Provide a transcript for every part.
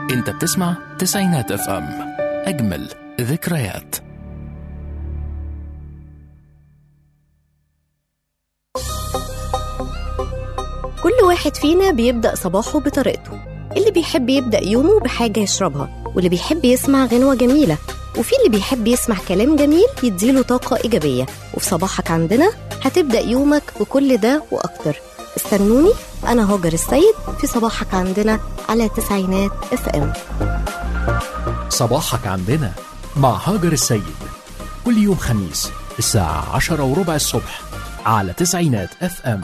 انت بتسمع تسعينات اف ام اجمل ذكريات كل واحد فينا بيبدأ صباحه بطريقته اللي بيحب يبدأ يومه بحاجة يشربها واللي بيحب يسمع غنوة جميلة وفي اللي بيحب يسمع كلام جميل يديله طاقة إيجابية وفي صباحك عندنا هتبدأ يومك بكل ده وأكتر استنوني أنا هاجر السيد في صباحك عندنا على تسعينات اف ام صباحك عندنا مع هاجر السيد كل يوم خميس الساعة عشرة وربع الصبح على تسعينات اف ام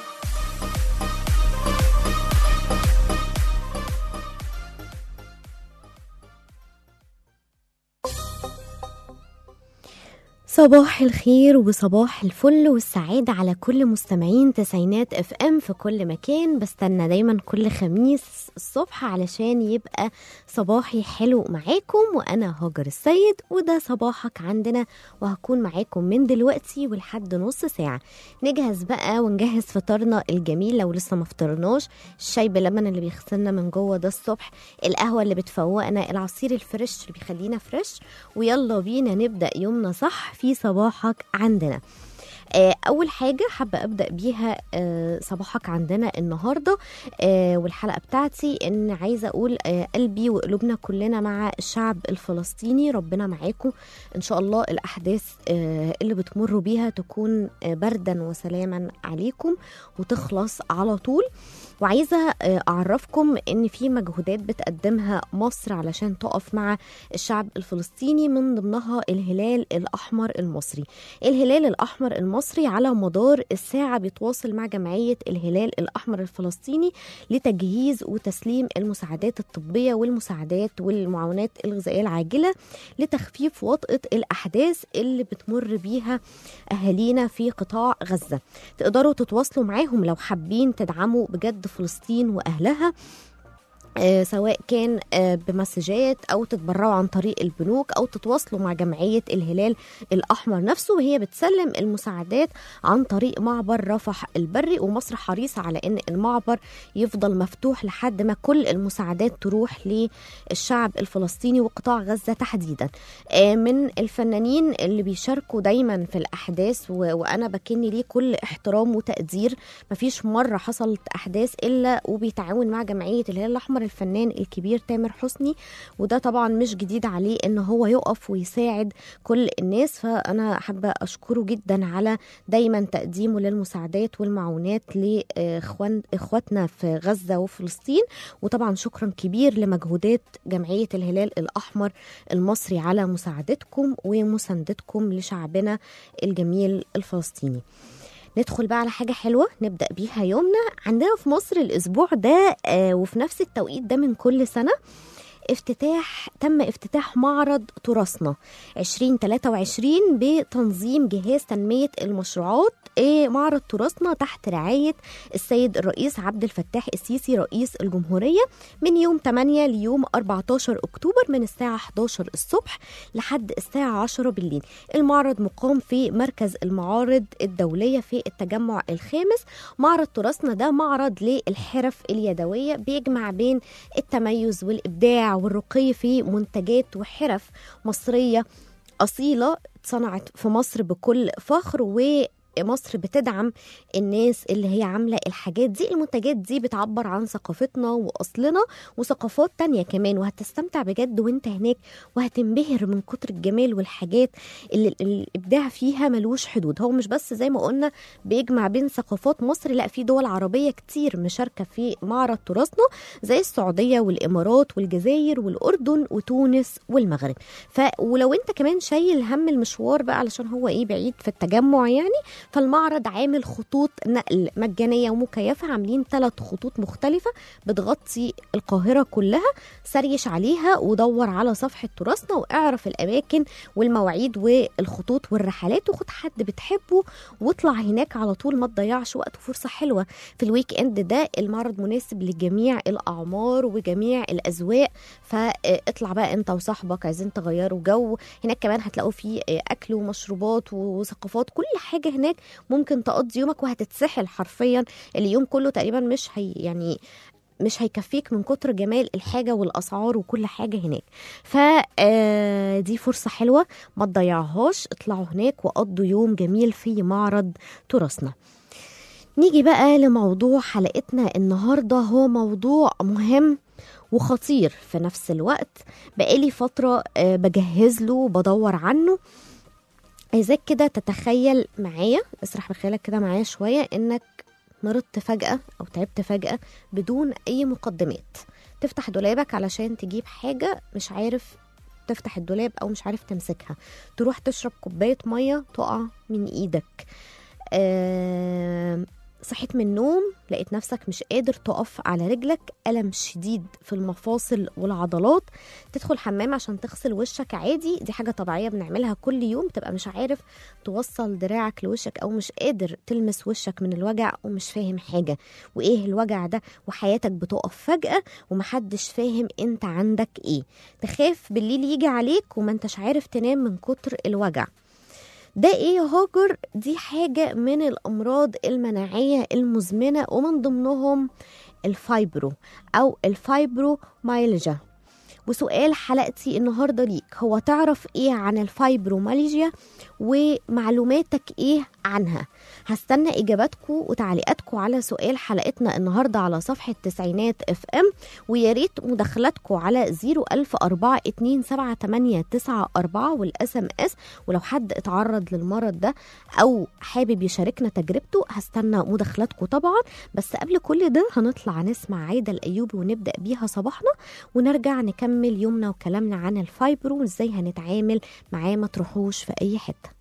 صباح الخير وصباح الفل والسعادة على كل مستمعين تسعينات اف ام في كل مكان بستنى دايما كل خميس الصبح علشان يبقى صباحي حلو معاكم وانا هاجر السيد وده صباحك عندنا وهكون معاكم من دلوقتي ولحد نص ساعة نجهز بقى ونجهز فطارنا الجميل لو لسه ما فطرناش الشاي بلبن اللي بيغسلنا من جوه ده الصبح القهوة اللي بتفوقنا العصير الفريش اللي بيخلينا فريش ويلا بينا نبدأ يومنا صح في صباحك عندنا آه، أول حاجة حابة أبدأ بيها آه، صباحك عندنا النهاردة آه، والحلقة بتاعتي إن عايزة أقول آه، قلبي وقلوبنا كلنا مع الشعب الفلسطيني ربنا معاكم إن شاء الله الأحداث آه، اللي بتمروا بيها تكون آه، بردا وسلاما عليكم وتخلص على طول وعايزة آه، أعرفكم إن في مجهودات بتقدمها مصر علشان تقف مع الشعب الفلسطيني من ضمنها الهلال الأحمر المصري الهلال الأحمر المصري على مدار الساعة بيتواصل مع جمعية الهلال الأحمر الفلسطيني لتجهيز وتسليم المساعدات الطبية والمساعدات والمعاونات الغذائية العاجلة لتخفيف وطأة الأحداث اللي بتمر بيها أهالينا في قطاع غزة تقدروا تتواصلوا معاهم لو حابين تدعموا بجد فلسطين وأهلها آه، سواء كان آه، بمسجات او تتبرعوا عن طريق البنوك او تتواصلوا مع جمعيه الهلال الاحمر نفسه وهي بتسلم المساعدات عن طريق معبر رفح البري ومصر حريصه على ان المعبر يفضل مفتوح لحد ما كل المساعدات تروح للشعب الفلسطيني وقطاع غزه تحديدا آه، من الفنانين اللي بيشاركوا دايما في الاحداث و- وانا بكن ليه كل احترام وتقدير مفيش مره حصلت احداث الا وبيتعاون مع جمعيه الهلال الاحمر الفنان الكبير تامر حسني وده طبعا مش جديد عليه ان هو يقف ويساعد كل الناس فانا حابه اشكره جدا على دايما تقديمه للمساعدات والمعونات لاخوان اخواتنا في غزه وفلسطين وطبعا شكرا كبير لمجهودات جمعيه الهلال الاحمر المصري على مساعدتكم ومساندتكم لشعبنا الجميل الفلسطيني ندخل بقى على حاجة حلوة نبدأ بيها يومنا عندنا في مصر الأسبوع ده آه وفي نفس التوقيت ده من كل سنة افتتاح تم افتتاح معرض تراثنا 2023 بتنظيم جهاز تنمية المشروعات إيه معرض تراثنا تحت رعاية السيد الرئيس عبد الفتاح السيسي رئيس الجمهورية من يوم 8 ليوم 14 أكتوبر من الساعة 11 الصبح لحد الساعة 10 بالليل المعرض مقام في مركز المعارض الدولية في التجمع الخامس معرض تراثنا ده معرض للحرف اليدوية بيجمع بين التميز والإبداع والرقي في منتجات وحرف مصرية أصيلة اتصنعت في مصر بكل فخر و مصر بتدعم الناس اللي هي عاملة الحاجات دي المنتجات دي بتعبر عن ثقافتنا وأصلنا وثقافات تانية كمان وهتستمتع بجد وانت هناك وهتنبهر من كتر الجمال والحاجات اللي اللي الإبداع فيها ملوش حدود هو مش بس زي ما قلنا بيجمع بين ثقافات مصر لا في دول عربية كتير مشاركة في معرض تراثنا زي السعودية والإمارات والجزائر والأردن وتونس والمغرب ف ولو انت كمان شايل هم المشوار بقى علشان هو ايه بعيد في التجمع يعني فالمعرض عامل خطوط نقل مجانيه ومكيفه عاملين ثلاث خطوط مختلفه بتغطي القاهره كلها سريش عليها ودور على صفحه تراثنا واعرف الاماكن والمواعيد والخطوط والرحلات وخد حد بتحبه واطلع هناك على طول ما تضيعش وقت فرصه حلوه في الويك اند ده المعرض مناسب لجميع الاعمار وجميع الاذواق فاطلع بقى انت وصاحبك عايزين تغيروا جو هناك كمان هتلاقوا فيه اكل ومشروبات وثقافات كل حاجه هناك ممكن تقضي يومك وهتتسحل حرفيا اليوم كله تقريبا مش هي يعني مش هيكفيك من كتر جمال الحاجه والاسعار وكل حاجه هناك فدي فرصه حلوه ما تضيعهاش اطلعوا هناك وقضوا يوم جميل في معرض تراثنا نيجي بقى لموضوع حلقتنا النهارده هو موضوع مهم وخطير في نفس الوقت بقالي فترة آه، بجهز له وبدور عنه عايزاك كده تتخيل معايا اسرح بخيالك كده معايا شوية انك مرضت فجأة او تعبت فجأة بدون اي مقدمات تفتح دولابك علشان تجيب حاجة مش عارف تفتح الدولاب او مش عارف تمسكها تروح تشرب كوباية مية تقع من ايدك آه صحيت من النوم لقيت نفسك مش قادر تقف على رجلك ألم شديد في المفاصل والعضلات تدخل حمام عشان تغسل وشك عادي دي حاجة طبيعية بنعملها كل يوم تبقى مش عارف توصل دراعك لوشك أو مش قادر تلمس وشك من الوجع ومش فاهم حاجة وإيه الوجع ده وحياتك بتقف فجأة ومحدش فاهم أنت عندك إيه تخاف بالليل يجي عليك وما انتش عارف تنام من كتر الوجع ده ايه يا هاجر دي حاجة من الأمراض المناعية المزمنة ومن ضمنهم الفايبرو أو الفايبرومايلجيا وسؤال حلقتي النهاردة ليك هو تعرف ايه عن الفايبرومالجيا ومعلوماتك ايه عنها هستنى اجاباتكم وتعليقاتكم على سؤال حلقتنا النهارده على صفحه تسعينات اف ام ويا ريت مداخلاتكم على 010427894 والاس ام اس ولو حد اتعرض للمرض ده او حابب يشاركنا تجربته هستنى مداخلاتكم طبعا بس قبل كل ده هنطلع نسمع عايده الايوبي ونبدا بيها صباحنا ونرجع نكمل يومنا وكلامنا عن الفايبرو وازاي هنتعامل معاه ما تروحوش في اي حته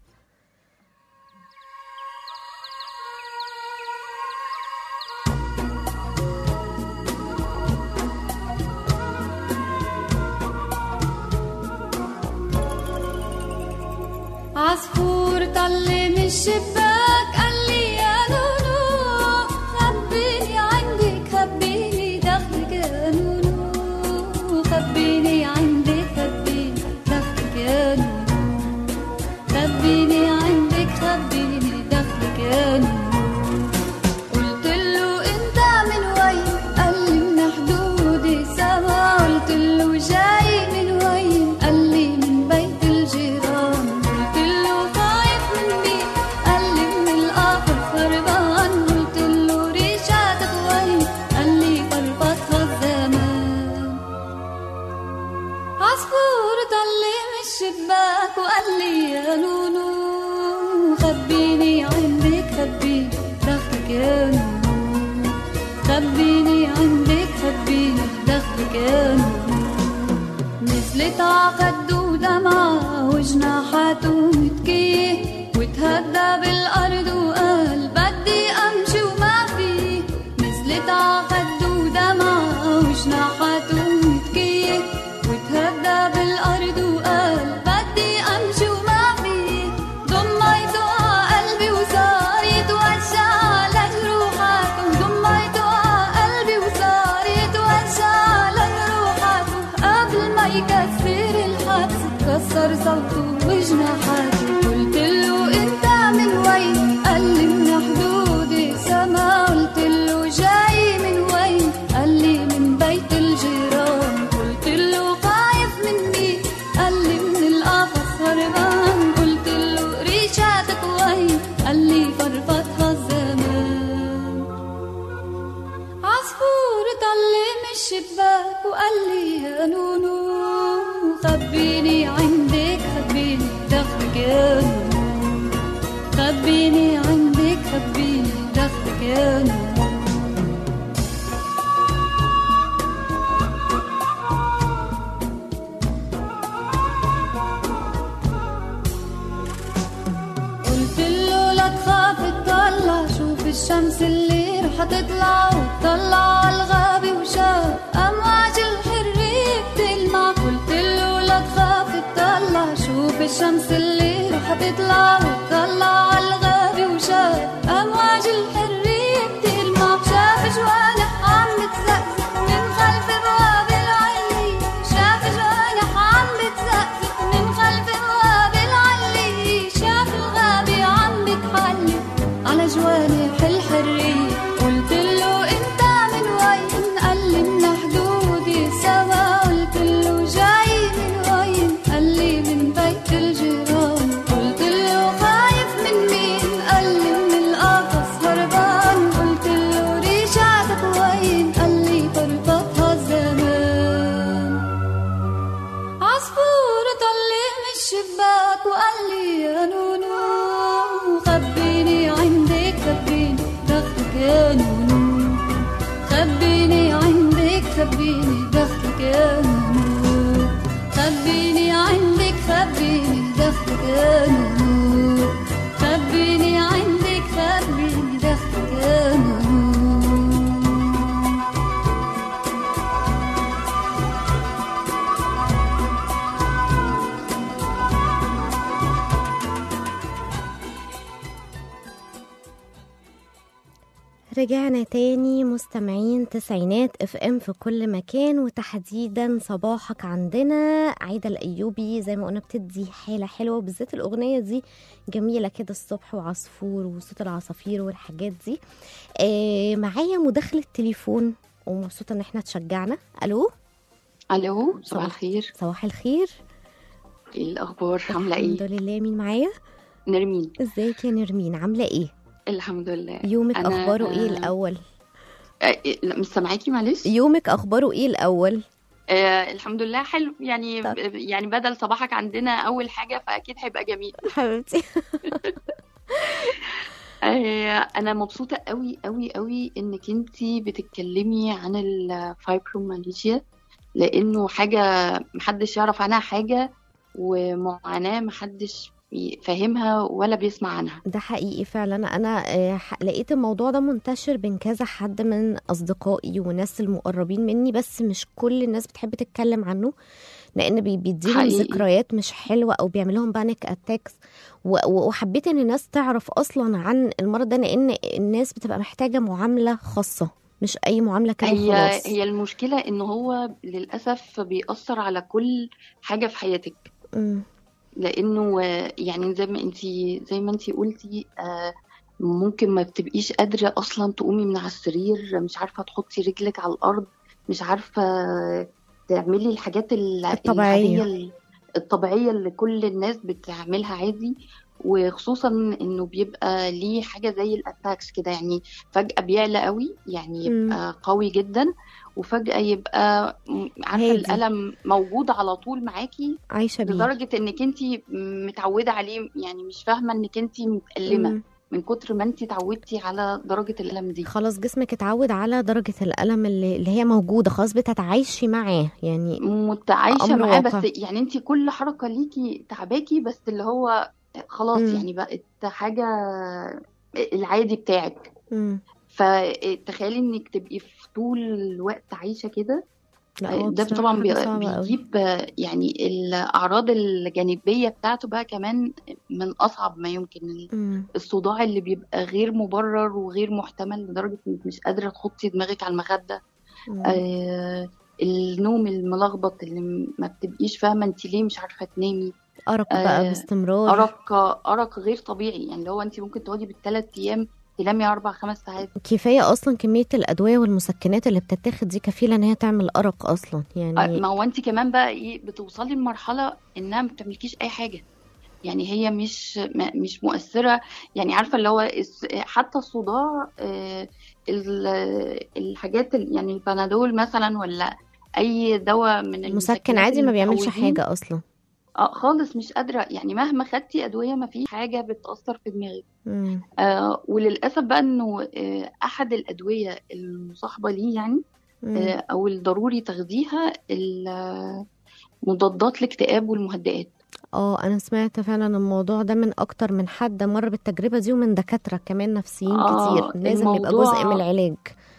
عصفور طل من الشباك قال لي يا نونو خبيني عندك خبيني دخلك يا نونو خبيني عندك خبيني دخلك يا نونو خبيني عندك خبيني دخلك يا نونو قلت له انت من وين قال لي من حدود السما قلت له جاي من وين قال لي من بيت الجيران قلت له خايف من مين قال لي من القفر خربان قلت له ريشاتك وين قال لي فرفضها الزمان عصفور طلي من الشباك وقال لي يا نونو خبيني عندك خبيني دخلك يا نونو خبيني عندك خبيني دخلك يا نونو نزلت عقد دمعة وجناحاته متكيه وتهدى بالأرض وقال بدي أمشي وما في نزلت عقد دمعة وجناحاته متكيه وتهدى بالأرض وقال بدي أمشي وما في ضميته على قلبي وصار يتوجع على جروحاته ضميته على قلبي وصار يتوجع على جروحاته قبل ما يكسر الحبس كسر صوته وجناحاته قلت له انت من وين قال لي من حدود السما قلت له جاي من وين قال لي من بيت الجيران قلت له خايف من مين قال لي من القفص هربان قلت له ريشاتك وين قال لي فرفضها الزمان عصفور طلع من الشباك وقال لي يا نونو خبيني عندك خبيني دخلك يا نونو خبيني عندك خبيني دخلك يا نونو قلت له لا تخاف تطلع شوف الشمس اللي رح تطلع وتطلع على الغابة وشاف أمواج الحرية بتلمع قلت له لا تخاف تطلع شوف الشمس اللي رح تطلع وتطلع على الغابة وشاف أمواج الحرية بتلمع شاف جوانح عم بتزقزق من خلف بواب العلي شاف جوانح عم بتزقزق من خلف بواب العلي شاف الغابة عم بتحلي على جوانح الحرية قلت له انت من وين قال ورجعنا تاني مستمعين تسعينات اف ام في كل مكان وتحديدا صباحك عندنا عايدة الأيوبي زي ما قلنا بتدي حالة حلوة وبالذات الأغنية دي جميلة كده الصبح وعصفور وصوت العصافير والحاجات دي آه معايا مداخلة تليفون ومبسوطة ان احنا تشجعنا الو الو صباح. صباح الخير صباح الخير ايه الاخبار عامله الحمد ايه لله مين معايا نرمين ازيك يا نرمين عاملة ايه الحمد لله يومك أنا- اخباره ايه الاول آه، إيه، لا مش سامعاكي معلش يومك اخباره ايه الاول آه الحمد لله حلو يعني طب. يعني بدل صباحك عندنا اول حاجه فاكيد هيبقى جميل حبيبتي آه انا مبسوطه قوي قوي قوي انك انتي بتتكلمي عن الفايبرومالجيا لانه حاجه محدش يعرف عنها حاجه ومعاناه محدش بي- فاهمها ولا بيسمع عنها ده حقيقي فعلا انا آه، ح- لقيت الموضوع ده منتشر بين كذا حد من اصدقائي وناس المقربين مني بس مش كل الناس بتحب تتكلم عنه لان بي- بيديهم حقيقي. ذكريات مش حلوه او بيعمل لهم بانيك اتاكس وحبيت ان الناس تعرف اصلا عن المرض ده لان الناس بتبقى محتاجه معامله خاصه مش اي معامله كده هي وخلاص هي المشكلة إن هو للأسف بيأثر على كل حاجة في حياتك مم. لأنه آه، يعني زي ما انتي زي ما انتي قلتي آه، ممكن ما بتبقيش قادرة أصلا تقومي من على السرير مش عارفة تحطي رجلك على الأرض مش عارفة تعملي الحاجات ال- الطبيعية. العادية الطبيعية اللي كل الناس بتعملها عادي وخصوصا انه بيبقى ليه حاجه زي الاتاكس كده يعني فجاه بيعلى قوي يعني مم. يبقى قوي جدا وفجاه يبقى م- عارفه هادي. الالم موجود على طول معاكي عايشه بيه لدرجه انك انت متعوده عليه يعني مش فاهمه انك انت متألمه مم. من كتر ما انت اتعودتي على درجه الالم دي خلاص جسمك اتعود على درجه الالم اللي, اللي هي موجوده خلاص بتتعايشي معاه يعني متعايشه أمر معاه واقع. بس يعني انت كل حركه ليكي تعباكي بس اللي هو خلاص مم. يعني بقت حاجه العادي بتاعك مم. فتخيلي انك تبقي في طول الوقت عايشه كده لا هو ده بصراحة طبعا حاجة بي- صعبة أوي. بيجيب يعني الاعراض الجانبيه بتاعته بقى كمان من اصعب ما يمكن مم. الصداع اللي بيبقى غير مبرر وغير محتمل لدرجه انك مش قادره تحطي دماغك على المخده مم. آه النوم الملخبط اللي ما بتبقيش فاهمه انت ليه مش عارفه تنامي أرق بقى آه، باستمرار ارق ارق غير طبيعي يعني لو انت ممكن تقعدي بالثلاث ايام تنامي اربع خمس ساعات كفاية أصلا كمية الأدوية والمسكنات اللي بتتاخد دي كفيلة إن هي تعمل أرق أصلا آه، يعني ما هو انت كمان بقى ايه بتوصلي لمرحله انها ما بتعملكيش اي حاجه يعني هي مش ما- مش مؤثره يعني عارفه اللي هو الس- حتى الصداع آه، ال- الحاجات ال- يعني البنادول مثلا ولا اي دواء من مسكن المسكنات عادي ما اللي بيعملش متعودين، حاجة أصلا اه خالص مش قادره يعني مهما خدتي ادويه ما في حاجه بتاثر في دماغك مم. آه وللاسف بقى انه آه احد الادويه المصاحبه ليه يعني مم. آه او الضروري تاخديها ال- مضادات الاكتئاب والمهدئات اه أنا سمعت فعلا الموضوع ده من أكتر من حد مر بالتجربة دي ومن دكاترة كمان نفسيين آه، كتير لازم يبقى الموضوع- جزء من العلاج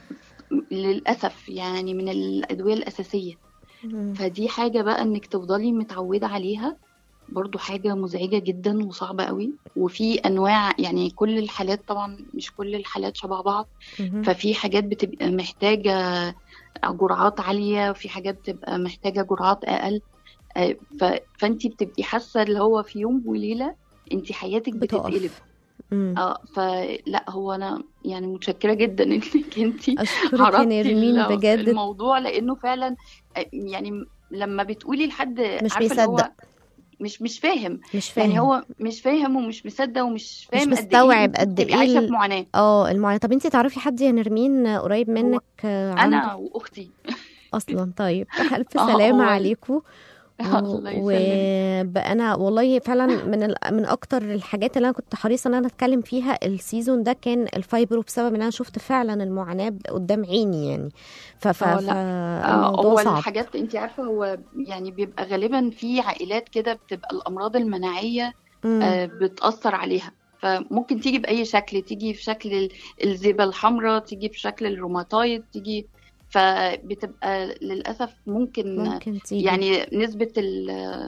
للاسف يعني من الادويه الاساسيه مم. فدي حاجه بقى انك تفضلي متعوده عليها برضو حاجة مزعجة جدا وصعبة قوي وفي أنواع يعني كل الحالات طبعا مش كل الحالات شبه بعض مهم. ففي حاجات بتبقى محتاجة جرعات عالية وفي حاجات بتبقى محتاجة جرعات أقل آه، ف- فأنتي بتبقي حاسة اللي هو في يوم وليلة أنتي حياتك بتتقلب بتقف مم. اه فلا هو أنا يعني متشكرة جدا إنك أنتي أشكرك يا عرضتي نرمين ال- بجد الموضوع لأنه فعلا آه، يعني لما بتقولي لحد مش عارفة اللي هو بيصدق مش مش فاهم مش فاهم يعني هو مش فاهم ومش مصدق ومش فاهم قد مستوعب ايه قد بتبقي إيه عايشه ال- في معاناه اه المعاناة طب انتي تعرفي حد يا نرمين قريب منك آه، انا عنده واختي اصلا طيب الف آه، سلامة هو- عليكم الله يسلمك وانا والله فعلا من ال... من اكتر الحاجات اللي انا كنت حريصه ان انا اتكلم فيها السيزون ده كان الفايبرو بسبب ان انا شفت فعلا المعاناه قدام عيني يعني ف ف آه، لا. آه، فالموضوع هو صعب الحاجات انت عارفه هو يعني بيبقى غالبا في عائلات كده بتبقى الامراض المناعيه مم. آه، بتاثر عليها فممكن تيجي باي شكل تيجي في شكل ال- الذبه الحمراء تيجي في شكل الروماتويد تيجي فبتبقى للاسف ممكن ممكن تيجي يعني نسبة ال-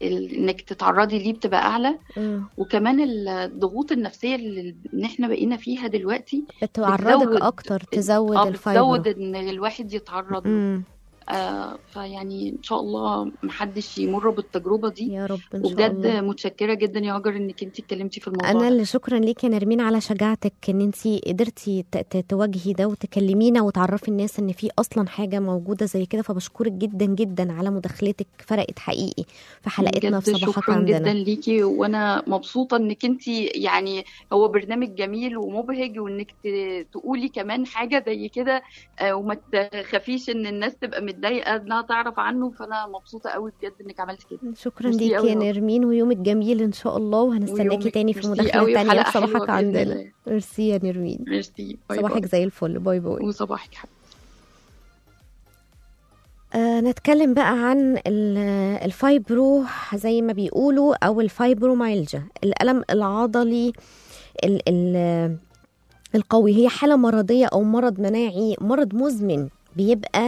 ال- انك تتعرضي ليه بتبقى اعلى مم. وكمان الضغوط النفسيه اللي اللي احنا بقينا فيها دلوقتي بتعرضك بتزود- اكتر تزود اه الفايبرو بتزود ان الواحد يتعرض له. مم. آه فيعني ان شاء الله محدش يمر بالتجربه دي يا رب ان شاء وبجد الله متشكره جدا يا هاجر انك انت اتكلمتي في الموضوع انا ده. اللي شكرا ليك يا نرمين على شجاعتك ان انت قدرتي ت- ت- تواجهي ده وتكلمينا وتعرفي الناس ان في اصلا حاجه موجوده زي كده فبشكرك جدا جدا على مداخلتك فرقت حقيقي في حلقتنا في بجد صباحك شكرا عندنا جدا ليكي وانا مبسوطه انك انت يعني هو برنامج جميل ومبهج وانك ت- تقولي كمان حاجه زي كده آه، وما تخافيش ان الناس تبقى متضايقه انها تعرف عنه فانا مبسوطه قوي بجد انك عملتي كده شكرا ميرسي ليك أوي يا يا رب. نرمين ويومك جميل ان شاء الله وهنستناكي ويومك تاني في ميرسي مداخله قوي تانية وحلقة في صباحك حلوة بإذن عندنا الله. ميرسي يا نرمين ميرسي باي صباحك باي زي الفل باي باي وصباحك حلو آه نتكلم بقى عن ال- الفايبرو زي ما بيقولوا او الفايبروميالجيا الالم العضلي ال ال القوي هي حالة مرضية أو مرض مناعي مرض مزمن بيبقى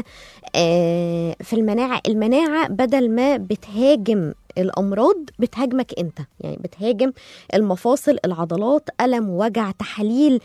آه، في المناعة المناعة بدل ما بتهاجم الأمراض بتهاجمك أنت يعني بتهاجم المفاصل العضلات ألم وجع تحاليل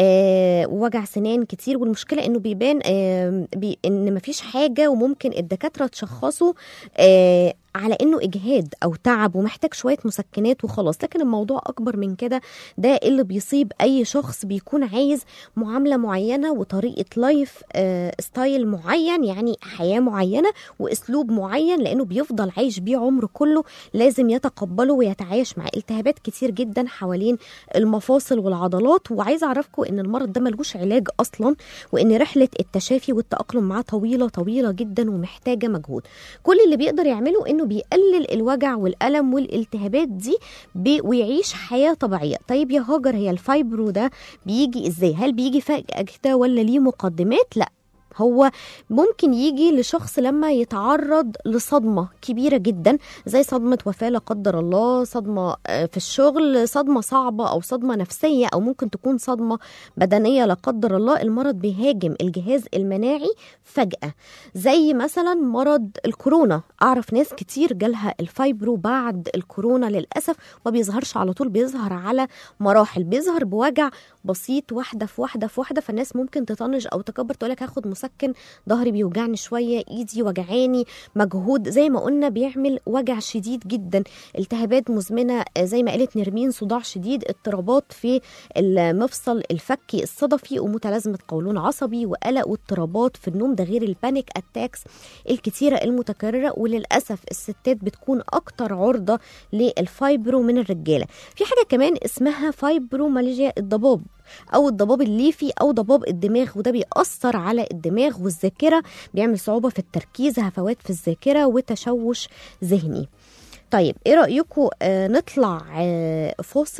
آه، وجع سنان كتير والمشكلة إنه بيبان آه، بي إن مفيش حاجة وممكن الدكاترة تشخصه آه، على إنه إجهاد أو تعب ومحتاج شوية مسكنات وخلاص لكن الموضوع أكبر من كده ده اللي بيصيب أي شخص بيكون عايز معاملة معينة وطريقة لايف آه، ستايل معين يعني حياة معينة وأسلوب معين لأنه بيفضل عايش بيه عمره كله لازم يتقبله ويتعايش مع التهابات كتير جدا حوالين المفاصل والعضلات وعايزة أعرفكم إن المرض ده ملوش علاج أصلا وإن رحلة التشافي والتأقلم معاه طويلة طويلة جدا ومحتاجة مجهود كل اللي بيقدر يعمله إنه بيقلل الوجع والألم والالتهابات دي بي ويعيش حياة طبيعية طيب يا هاجر هي الفايبرو ده بيجي إزاي هل بيجي فجأة كده ولا ليه مقدمات لا هو ممكن يجي لشخص لما يتعرض لصدمة كبيرة جدا زي صدمة وفاة لا قدر الله صدمة آه، في الشغل صدمة صعبة أو صدمة نفسية أو ممكن تكون صدمة بدنية لا قدر الله المرض بيهاجم الجهاز المناعي فجأة زي مثلا مرض الكورونا أعرف ناس كتير جالها الفايبرو بعد الكورونا للأسف ما بيظهرش على طول بيظهر على مراحل بيظهر بوجع بسيط واحدة في واحدة في واحدة فالناس ممكن تطنش أو تكبر تقولك هاخد مسكن ظهري بيوجعني شوية إيدي وجعاني مجهود زي ما قلنا بيعمل وجع شديد جدا التهابات مزمنة آه، زي ما قالت نرمين صداع شديد اضطرابات في المفصل الفكي الصدفي ومتلازمة قولون عصبي وقلق واضطرابات في النوم ده غير البانيك اتاكس الكتيرة المتكررة وللأسف الستات بتكون أكتر عرضة للفايبرو من الرجالة في حاجة كمان اسمها فايبرومالجيا الضباب او الضباب الليفي او ضباب الدماغ وده بيأثر على الدماغ والذاكره بيعمل صعوبه في التركيز هفوات في الذاكره وتشوش ذهني طيب ايه رايكم آه نطلع آه فاصل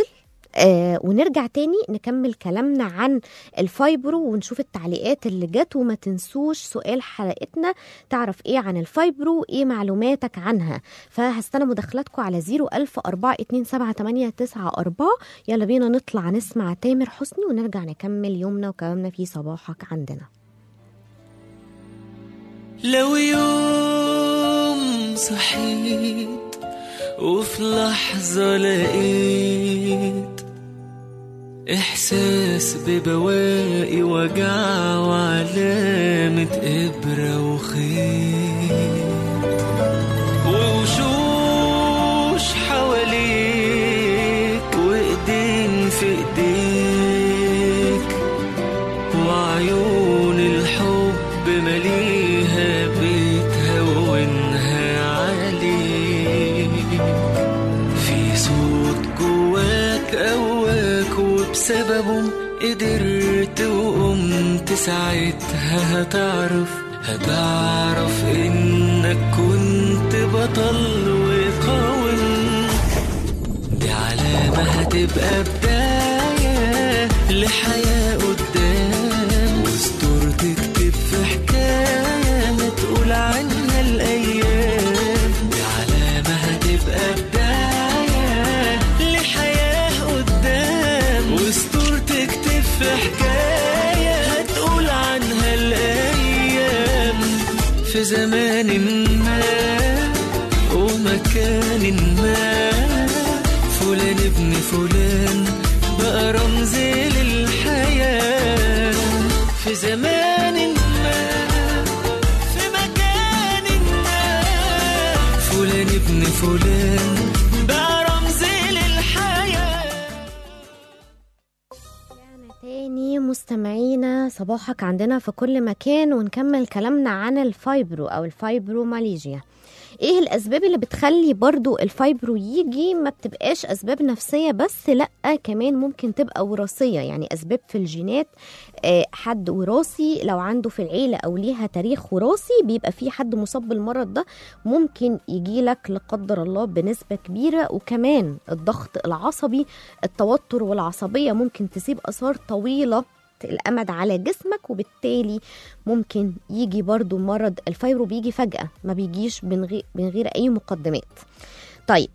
آه ونرجع تاني نكمل كلامنا عن الفايبرو ونشوف التعليقات اللي جت وما تنسوش سؤال حلقتنا تعرف ايه عن الفايبرو ايه معلوماتك عنها فهستنى مداخلاتكم على 010427889 يلا بينا نطلع نسمع تامر حسني ونرجع نكمل يومنا وكلامنا في صباحك عندنا لو يوم صحيت وفي لحظة لقيت إحساس ببواقي وجع وعلامة إبرة وخيط ووشوش حواليك وإيدين في إيديك وعيون الحب مليها بتهونها عليك في صوت جواك قواك وبسببه قدرت وقمت ساعتها هتعرف هتعرف انك كنت بطل وقاوم دي علامة هتبقى بداية لحياة قدام وستور تكتب في حكاية ما تقول عنها الأيام دي علامة هتبقى بداية لحياة قدام وستور تكتب في حكاية هتقول عنها الأيام في زمان ما ومكان ما فلان ابن فلان بقى رمز للحياة في زمان ما في مكان ما فلان ابن فلان بقى رمز للحياة رجعنا تاني مستمعينا صباحك عندنا في كل مكان ونكمل كلامنا عن الفايبرو او الفايبروماليجيا ايه الاسباب اللي بتخلي برضو الفايبرو يجي ما بتبقاش اسباب نفسيه بس لا كمان ممكن تبقى وراثيه يعني اسباب في الجينات آه، حد وراثي لو عنده في العيله او ليها تاريخ وراثي بيبقى في حد مصاب بالمرض ده ممكن يجي لك لا قدر الله بنسبه كبيره وكمان الضغط العصبي التوتر والعصبيه ممكن تسيب اثار طويله الامد على جسمك وبالتالي ممكن يجي برضو مرض الفايبرو بيجي فجأة ما بيجيش من غير, من غير أي مقدمات طيب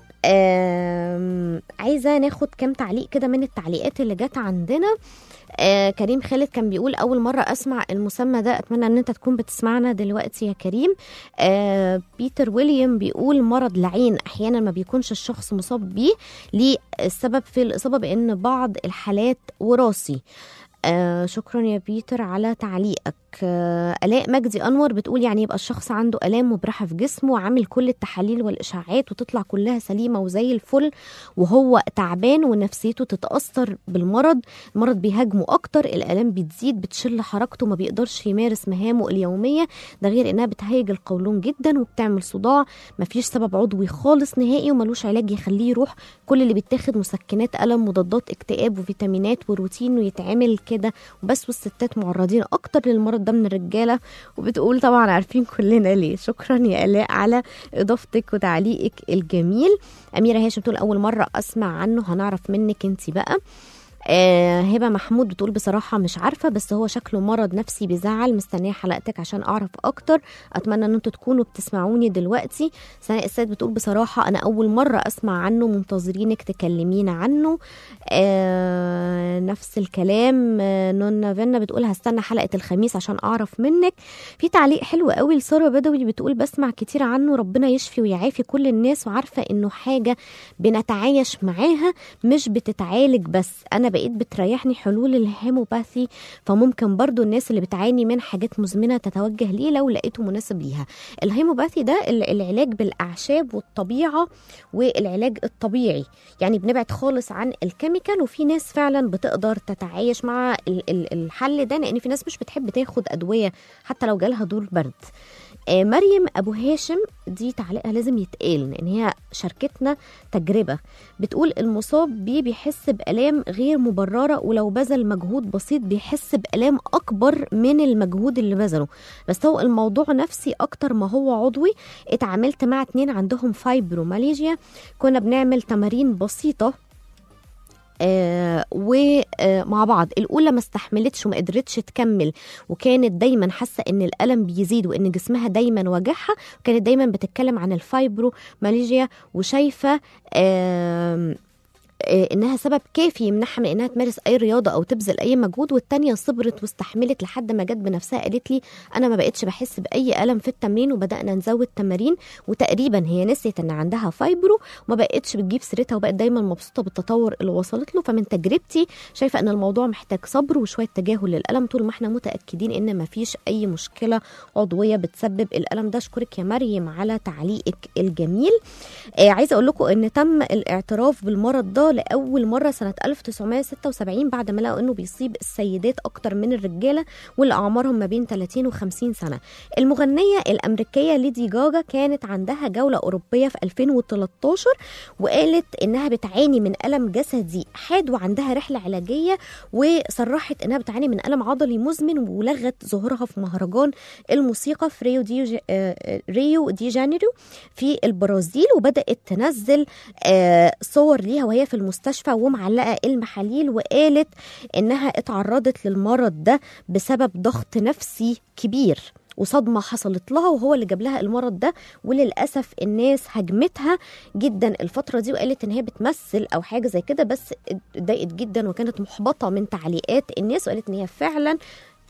آم، عايزة ناخد كام تعليق كده من التعليقات اللي جت عندنا آه كريم خالد كان بيقول أول مرة أسمع المسمى ده أتمنى أن أنت تكون بتسمعنا دلوقتي يا كريم آه بيتر ويليام بيقول مرض لعين أحيانا ما بيكونش الشخص مصاب بيه ليه السبب في الإصابة بأن بعض الحالات وراثي آه شكرا يا بيتر على تعليقك آه آلاء مجدي أنور بتقول يعني يبقى الشخص عنده آلام مبرحة في جسمه وعامل كل التحاليل والإشاعات وتطلع كلها سليمة وزي الفل وهو تعبان ونفسيته تتأثر بالمرض المرض بيهاجمه أكتر الآلام بتزيد بتشل حركته ما بيقدرش يمارس مهامه اليومية ده غير إنها بتهيج القولون جدا وبتعمل صداع مفيش سبب عضوي خالص نهائي وملوش علاج يخليه يروح كل اللي بيتاخد مسكنات ألم مضادات اكتئاب وفيتامينات وروتين ويتعمل كده وبس والستات معرضين اكتر للمرض ده من الرجاله وبتقول طبعا عارفين كلنا ليه شكرا يا الاء على اضافتك وتعليقك الجميل اميره هاشم بتقول اول مره اسمع عنه هنعرف منك انت بقى آه هبه محمود بتقول بصراحه مش عارفه بس هو شكله مرض نفسي بيزعل مستنيه حلقتك عشان اعرف اكتر اتمنى ان انتوا تكونوا بتسمعوني دلوقتي سناء السيد بتقول بصراحه انا اول مره اسمع عنه منتظرينك تكلمينا عنه آه نفس الكلام آه نونا فينا بتقول هستنى حلقه الخميس عشان اعرف منك في تعليق حلو قوي لساره بدوي بتقول بسمع كتير عنه ربنا يشفي ويعافي كل الناس وعارفه انه حاجه بنتعايش معاها مش بتتعالج بس انا بقيت بتريحني حلول الهيموباثي فممكن برضو الناس اللي بتعاني من حاجات مزمنه تتوجه ليه لو لقيته مناسب ليها الهيموباثي ده ال- العلاج بالاعشاب والطبيعه والعلاج الطبيعي يعني بنبعد خالص عن الكيميكال وفي ناس فعلا بتقدر تتعايش مع ال- ال- الحل ده لان في ناس مش بتحب تاخد ادويه حتى لو جالها دور برد آه، مريم ابو هاشم دي تعليقها لازم يتقال لان هي شاركتنا تجربه بتقول المصاب بيه بيحس بالام غير مبرره ولو بذل مجهود بسيط بيحس بالام اكبر من المجهود اللي بذله بس هو الموضوع نفسي اكتر ما هو عضوي اتعاملت مع اتنين عندهم فايبروماليجيا كنا بنعمل تمارين بسيطه آه ومع بعض الاولى ما استحملتش وما قدرتش تكمل وكانت دايما حاسه ان الالم بيزيد وان جسمها دايما واجعها وكانت دايما بتتكلم عن الفايبروماليجيا وشايفه آه آه، انها سبب كافي يمنعها من انها تمارس اي رياضه او تبذل اي مجهود والتانيه صبرت واستحملت لحد ما جت بنفسها قالت لي انا ما بقتش بحس باي الم في التمرين وبدانا نزود تمارين وتقريبا هي نسيت ان عندها فايبرو وما بقتش بتجيب سيرتها وبقت دايما مبسوطه بالتطور اللي وصلت له فمن تجربتي شايفه ان الموضوع محتاج صبر وشويه تجاهل للالم طول ما احنا متاكدين ان ما فيش اي مشكله عضويه بتسبب الالم ده اشكرك يا مريم على تعليقك الجميل آه عايزه اقول لكم ان تم الاعتراف بالمرض ده لاول مره سنه 1976 بعد ما لقوا انه بيصيب السيدات اكتر من الرجاله واللي اعمارهم ما بين 30 و50 سنه المغنيه الامريكيه ليدي جاجا كانت عندها جوله اوروبيه في 2013 وقالت انها بتعاني من الم جسدي حاد وعندها رحله علاجيه وصرحت انها بتعاني من الم عضلي مزمن ولغت ظهورها في مهرجان الموسيقى في ريو دي ج- آه، ريو دي جانيرو في البرازيل وبدات تنزل آه، صور ليها وهي في المستشفى ومعلقه المحاليل وقالت انها اتعرضت للمرض ده بسبب ضغط نفسي كبير وصدمة حصلت لها وهو اللي جاب لها المرض ده وللأسف الناس هجمتها جدا الفترة دي وقالت إن هي بتمثل أو حاجة زي كده بس اتضايقت جدا وكانت محبطة من تعليقات الناس وقالت إن هي فعلا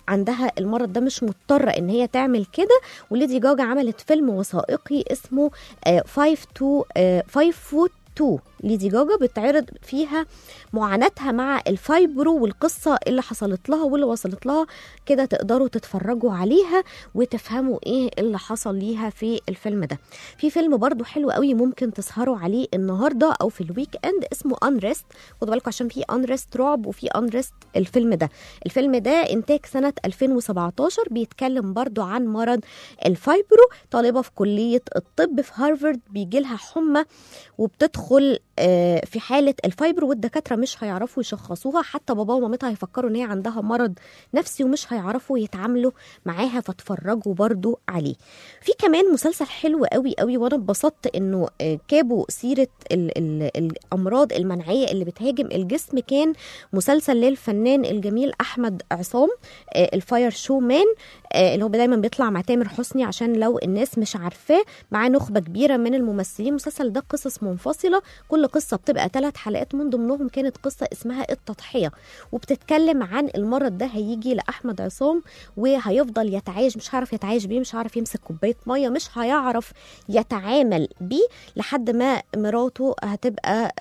عندها المرض ده مش مضطره ان هي تعمل كده وليدي جاجا عملت فيلم وثائقي اسمه 5 تو 5 فوت 2 ليدي جاجا بتعرض فيها معاناتها مع الفايبرو والقصة اللي حصلت لها واللي وصلت لها كده تقدروا تتفرجوا عليها وتفهموا ايه اللي حصل ليها في الفيلم ده في فيلم برضو حلو قوي ممكن تسهروا عليه النهاردة او في الويك اند اسمه انريست خدوا بالكم عشان في انريست رعب وفي انريست الفيلم ده الفيلم ده انتاج سنة 2017 بيتكلم برضو عن مرض الفايبرو طالبة في كلية الطب في هارفارد بيجي لها حمى وبتدخل آه، في حالة الفايبر والدكاترة مش هيعرفوا يشخصوها حتى بابا ومامتها هيفكروا ان هي عندها مرض نفسي ومش هيعرفوا يتعاملوا معاها فاتفرجوا برضو عليه في كمان مسلسل حلو قوي قوي وانا اتبسطت انه آه، جابوا سيرة ال ال الامراض المناعية اللي بتهاجم الجسم كان مسلسل للفنان الجميل احمد عصام آه، الفاير شو مان آه، اللي هو دايما بيطلع مع تامر حسني عشان لو الناس مش عارفاه معاه نخبة كبيرة من الممثلين المسلسل ده قصص منفصلة كل قصة بتبقى ثلاث حلقات من ضمنهم كانت قصة اسمها التضحية وبتتكلم عن المرض ده هيجي لأحمد عصام وهيفضل يتعايش مش هيعرف يتعايش بيه مش هيعرف يمسك كوباية مية مش هيعرف يتعامل بيه لحد ما مراته هتبقى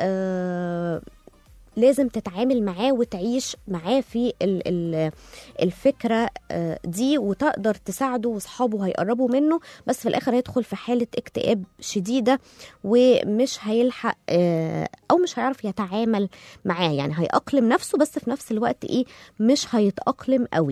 آه لازم تتعامل معاه وتعيش معاه في ال- ال- الفكرة آه، دي وتقدر تساعده واصحابه هيقربوا منه بس في الاخر هيدخل في حالة اكتئاب شديدة ومش هيلحق آه، او مش هيعرف يتعامل معاه يعني هيأقلم نفسه بس في نفس الوقت ايه مش هيتأقلم قوي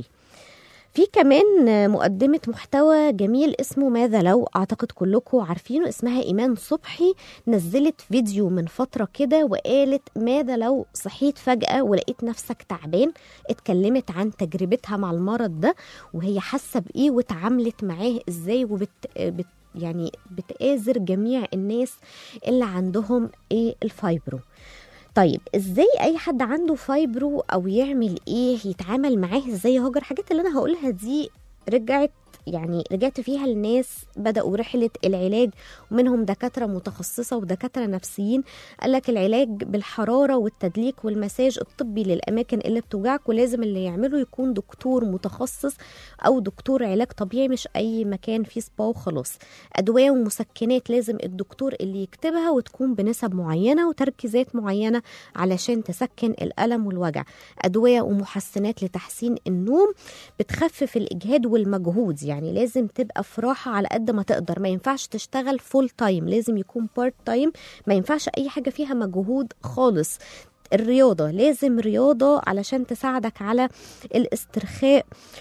في كمان مقدمة محتوى جميل اسمه ماذا لو أعتقد كلكم عارفينه اسمها إيمان صبحي نزلت فيديو من فترة كده وقالت ماذا لو صحيت فجأة ولقيت نفسك تعبان اتكلمت عن تجربتها مع المرض ده وهي حاسة بإيه واتعاملت معاه إزاي وبت بت يعني بتآزر جميع الناس اللي عندهم ايه الفايبرو طيب ازاي اي حد عنده فايبرو او يعمل ايه يتعامل معاه ازاي يا هاجر الحاجات اللي انا هقولها دي رجعت يعني رجعت فيها لناس بدأوا رحلة العلاج ومنهم دكاترة متخصصة ودكاترة نفسيين قالك العلاج بالحرارة والتدليك والمساج الطبي للأماكن اللي بتوجعك ولازم اللي يعمله يكون دكتور متخصص أو دكتور علاج طبيعي مش أي مكان فيه سبا وخلاص أدوية ومسكنات لازم الدكتور اللي يكتبها وتكون بنسب معينة وتركيزات معينة علشان تسكن الألم والوجع أدوية ومحسنات لتحسين النوم بتخفف الإجهاد والمجهود يعني لازم تبقى في راحة على قد ما تقدر ما ينفعش تشتغل فول تايم لازم يكون بارت تايم ما ينفعش أي حاجة فيها مجهود خالص الرياضة لازم رياضة علشان تساعدك على الاسترخاء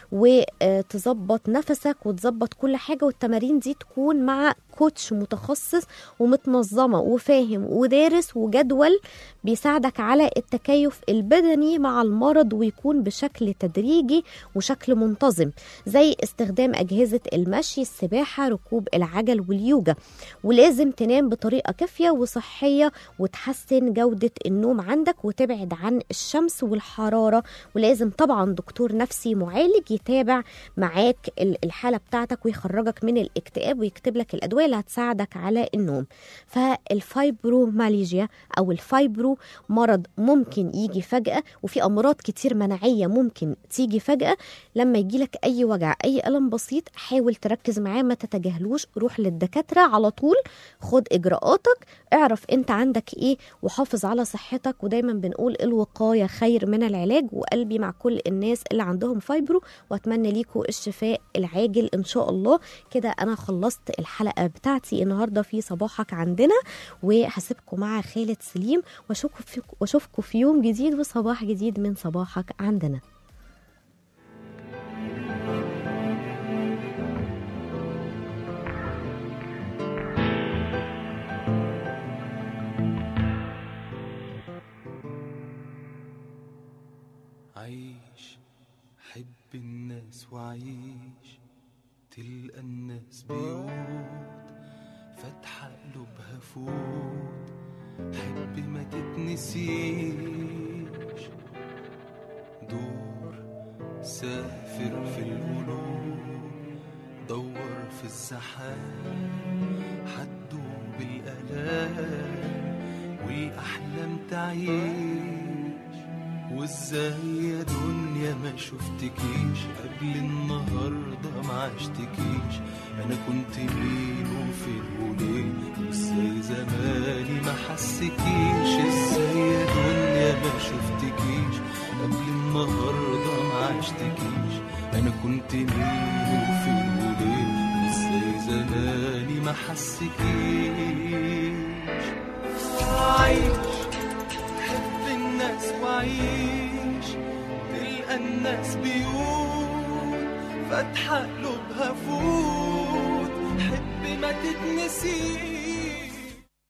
وتظبط نفسك وتظبط كل حاجة والتمارين دي تكون مع كوتش متخصص ومتنظمة وفاهم ودارس وجدول بيساعدك على التكيف البدني مع المرض ويكون بشكل تدريجي وشكل منتظم زي استخدام أجهزة المشي السباحة ركوب العجل واليوجا ولازم تنام بطريقة كافية وصحية وتحسن جودة النوم عندك وتبعد عن الشمس والحرارة ولازم طبعا دكتور نفسي معالج يتابع معاك ال- الحالة بتاعتك ويخرجك من الاكتئاب ويكتب لك الأدوية اللي هتساعدك على النوم فالفايبروماليجيا أو الفايبرو مرض ممكن يجي فجأة وفي أمراض كتير مناعية ممكن تيجي فجأة لما يجيلك أي وجع أي ألم بسيط حاول تركز معاه ما تتجاهلوش روح للدكاترة على طول خد إجراءاتك اعرف أنت عندك إيه وحافظ على صحتك ودايما بنقول الوقاية خير من العلاج وقلبي مع كل الناس اللي عندهم فايبرو وأتمنى ليكم الشفاء العاجل إن شاء الله كده أنا خلصت الحلقة بتاعتي النهاردة في صباحك عندنا وهسيبكم مع خالد سليم واشوفكم في, واشوفكم في يوم جديد وصباح جديد من صباحك عندنا عيش حب الناس وعيش تلقى الناس بيوت فاتحة قلوبها فوت حب ما تتنسيش دور سافر في القلوب دور في الزحام حدوب الآلام والأحلام تعيش وازاي يا دنيا الدنيا ما شفتكيش قبل النهاردة ما عشتكيش انا كنت مين وفين وليه ازاي زماني ما حسكيش ازاي يا دنيا ما شفتكيش قبل النهاردة ما عشتكيش انا كنت مين وفين وليه ازاي زماني ما حسكيش عايش حب الناس وعيش تلقى الناس بيوت فاتحة قلوبها فوت حب ما تتنسيش